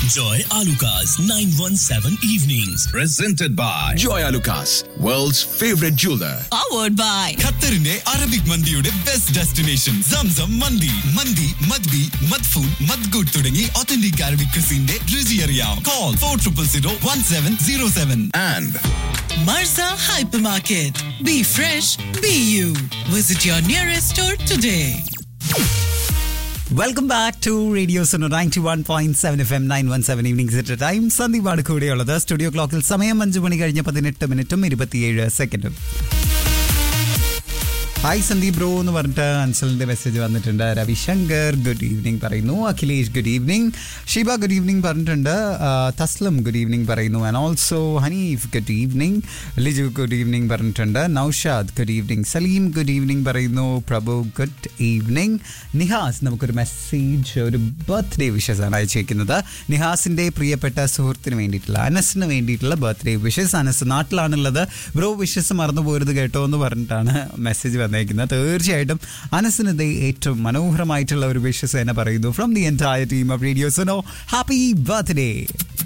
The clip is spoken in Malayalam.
Enjoy Alucard's 917 evenings. Presented by Joy Lucas, world's favorite jeweler. powered by ഖത്തറിന്റെ അറബിക് മന്തിയുടെ ബെസ്റ്റ് ഡെസ്റ്റിനേഷൻ സംസം മന്തി മന്തി മദ്ബി മദ്ഫൂൺ മദ്ഗുഡ് തുടങ്ങി ഒത്തന്റിക് അറബിക് ക്രിസിന്റെ രുചി അറിയാം call four triple zero one seven zero seven And Marza Hypermarket. Be fresh, be you. Visit your nearest store today. Welcome back to radio Suno ninety one point seven F M nine one seven evening set time സന്ദീപാണ് കൂടെയുള്ളത് സ്റ്റുഡിയോ ക്ലോക്കിൽ സമയം അഞ്ച് മണി കഴിഞ്ഞ പതിനെട്ട് മിനിറ്റും ഇരുപത്തിയേഴ് സെക്കൻഡും ഹായ് സന്ദീപ് ബ്രോ എന്ന് പറഞ്ഞിട്ട് അൻസലിന്റെ മെസ്സേജ് വന്നിട്ടുണ്ട് രവിശങ്കർ ഗുഡ് ഈവനിങ് പറയുന്നു Akhilesh good evening Sheeba good evening പറഞ്ഞിട്ടുണ്ട് ആ, തസ്ലം ഗുഡ് ഈവനിങ് പറയുന്നു and also Haneef good evening Liju good evening പറഞ്ഞിട്ടുണ്ട് Noushad good evening Saleem good evening പറയുന്നു പ്രഭു ഗുഡ് ഈവനിങ് നിഹാസ് നമുക്കൊരു മെസ്സേജ് ഒരു ബർത്ത്ഡേ വിഷസ് ആണ് അയച്ചേക്കുന്നത് നിഹാസിന്റെ പ്രിയപ്പെട്ട സുഹൃത്തിന് വേണ്ടിയിട്ടുള്ള അനസിന് വേണ്ടിയിട്ടുള്ള ബർത്ത്ഡേ വിഷസ് അനസ് നാട്ടിലാണുള്ളത് ബ്രോ വിഷസ് മറന്നു പോരുത് കേട്ടോ എന്ന് പറഞ്ഞിട്ടാണ് മെസ്സേജ് വന്നേക്കുന്നത് തീർച്ചയായിട്ടും അനസിന് ദേ ഏറ്റവും മനോഹരമായിട്ടുള്ള ഒരു വിഷസ് തന്നെ പറയുന്നു from the entire team of radio so happy birthday